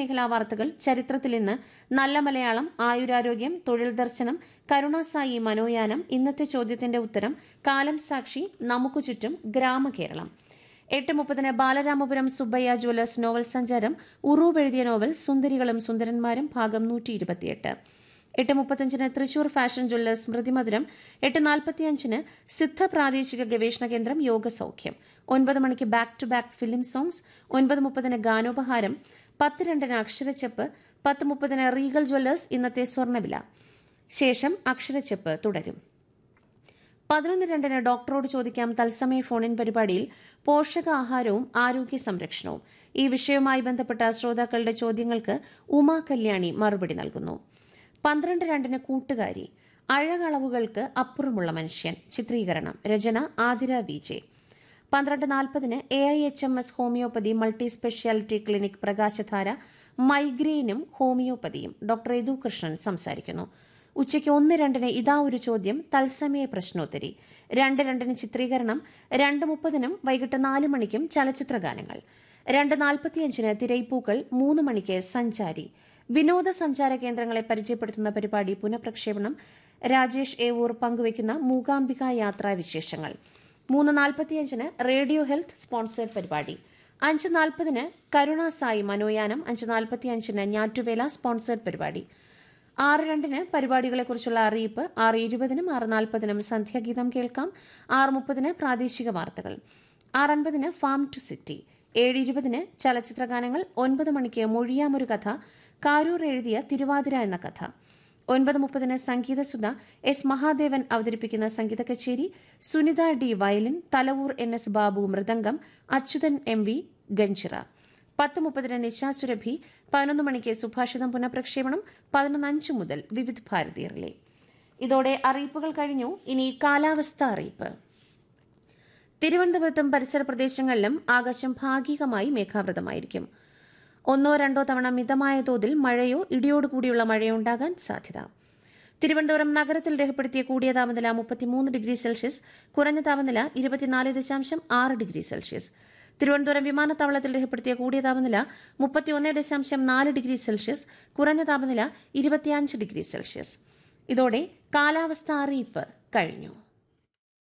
പൊതുമേഖലാ വാർത്തകൾ ചരിത്രത്തിൽ ഇന്ന് നല്ല മലയാളം ആയുരാരോഗ്യം തൊഴിൽ ദർശനം കരുണാസായി മനോയാനം ഇന്നത്തെ ചോദ്യത്തിന്റെ ഉത്തരം കാലം സാക്ഷി നമുക്ക് ചുറ്റും ഗ്രാമകേരളം എട്ട് മുപ്പതിന് ബാലരാമപുരം സുബ്ബയ്യ ജ്വല്ലേഴ്സ് നോവൽ സഞ്ചാരം ഉറൂബ് എഴുതിയ നോവൽ സുന്ദരികളും സുന്ദരന്മാരും ഭാഗം നൂറ്റി ഇരുപത്തിയെട്ട് എട്ട് മുപ്പത്തഞ്ചിന് തൃശൂർ ഫാഷൻ ജ്വല്ലേഴ്സ് സ്മൃതിമധുരം എട്ട് നാൽപ്പത്തിയഞ്ചിന് സിദ്ധ പ്രാദേശിക ഗവേഷണ കേന്ദ്രം യോഗസൗഖ്യം ഒൻപത് മണിക്ക് back to back film songs ഒൻപത് മുപ്പതിന് ഗാനോപഹാരം പത്ത് രണ്ടിന് അക്ഷരച്ചെപ്പ് പത്ത് മുപ്പതിന് റീഗൽ ജ്വല്ലേഴ്സ് ഇന്നത്തെ സ്വർണ്ണവില ശേഷം അക്ഷരച്ചെപ്പ് തുടരും പതിനൊന്ന് രണ്ടിന് ഡോക്ടറോട് ചോദിക്കാം തത്സമയ ഫോണിൻ പരിപാടിയിൽ പോഷകാഹാരവും ആരോഗ്യ സംരക്ഷണവും ഈ വിഷയവുമായി ബന്ധപ്പെട്ട ശ്രോതാക്കളുടെ ചോദ്യങ്ങൾക്ക് ഉമാ കല്യാണി മറുപടി നൽകുന്നു പന്ത്രണ്ട് രണ്ടിന് കൂട്ടുകാരി അഴകളവുകൾക്ക് അപ്പുറമുള്ള മനുഷ്യൻ ചിത്രീകരണം രചന ആതിര വി ജെ പന്ത്രണ്ട് നാൽപ്പതിന് A I H M S homeopathy multi speciality clinic Prakashadhara മൈഗ്രെയിനും ഹോമിയോപ്പതിയും ഡോക്ടർ യദു കൃഷ്ണൻ സംസാരിക്കുന്നു ഉച്ചയ്ക്ക് ഒന്ന് രണ്ടിന് ഇതാ ഒരു ചോദ്യം തത്സമയ പ്രശ്നോത്തരി രണ്ട് രണ്ടിന് ചിത്രീകരണം രണ്ട് മുപ്പതിനും വൈകിട്ട് നാല് മണിക്കും ചലച്ചിത്ര ഗാനങ്ങൾ രണ്ട് നാൽപ്പത്തിയഞ്ചിന് തിരൈപ്പൂക്കൾ മൂന്ന് മണിക്ക് സഞ്ചാരി വിനോദസഞ്ചാര കേന്ദ്രങ്ങളെ പരിചയപ്പെടുത്തുന്ന പരിപാടി പുനഃപ്രക്ഷേപണം രാജേഷ് ഏവൂർ പങ്കുവയ്ക്കുന്ന മൂകാംബിക യാത്രാ വിശേഷങ്ങൾ മൂന്ന് നാൽപ്പത്തിയഞ്ചിന് റേഡിയോ ഹെൽത്ത് സ്പോൺസേഡ് പരിപാടി അഞ്ച് നാൽപ്പതിന് കരുണ സായി മനോയാനം അഞ്ച് നാൽപ്പത്തിയഞ്ചിന് ഞാറ്റുവേല സ്പോൺസേഡ് പരിപാടി ആറ് രണ്ടിന് പരിപാടികളെക്കുറിച്ചുള്ള അറിയിപ്പ് ആറ് ഇരുപതിനും ആറ് നാൽപ്പതിനും സന്ധ്യാഗീതം കേൾക്കാം ആറ് മുപ്പതിന് പ്രാദേശിക വാർത്തകൾ ആറ് അൻപതിന് ഫാം ടു സിറ്റി ഏഴ് ഇരുപതിന് ചലച്ചിത്ര ഗാനങ്ങൾ ഒൻപത് മണിക്ക് മൊഴിയാമൊരു കഥ കാരൂർ എഴുതിയ തിരുവാതിര എന്ന കഥ ഒൻപത് മുപ്പതിന് സംഗീതസുധ എസ് മഹാദേവൻ അവതരിപ്പിക്കുന്ന സംഗീത കച്ചേരി Sunitha D violin Thalavoor N S Babu mridangam Achuthan M V ganjira പത്ത് മുപ്പതിന് നിശാസുരഭി പതിനൊന്ന് മണിക്ക് സുഭാഷിതം പുനഃപ്രക്ഷേപണം പതിനൊന്ന് അഞ്ച് മുതൽ വിവിധ ഭാരതി റിലേ ഇതോടെ അറിയിപ്പുകൾ കഴിഞ്ഞു ഇനി കാലാവസ്ഥ അറിയിപ്പ് തിരുവനന്തപുരത്തും പരിസര പ്രദേശങ്ങളിലും ആകാശം ഭാഗികമായി മേഘാവൃതമായിരിക്കും ഒന്നോ രണ്ടോ തവണ മിതമായ തോതിൽ മഴയോ ഇടിയോടുകൂടിയുള്ള മഴയോ ഉണ്ടാകാൻ സാധ്യത തിരുവനന്തപുരം നഗരത്തിൽ രേഖപ്പെടുത്തിയ കൂടിയ താപനില മുപ്പത്തിമൂന്ന് ഡിഗ്രി സെൽഷ്യസ് കുറഞ്ഞ താപനില ഇരുപത്തിനാല് ദശാംശം ആറ് ഡിഗ്രി സെൽഷ്യസ് തിരുവനന്തപുരം വിമാനത്താവളത്തിൽ രേഖപ്പെടുത്തിയ കൂടിയ താപനില മുപ്പത്തിയൊന്ന് ദശാംശം നാല് ഡിഗ്രി സെൽഷ്യസ് കുറഞ്ഞ താപനില ഇരുപത്തിയഞ്ച് ഡിഗ്രി സെൽഷ്യസ് ഇതോടെ കാലാവസ്ഥ അറിയിപ്പ് കഴിഞ്ഞു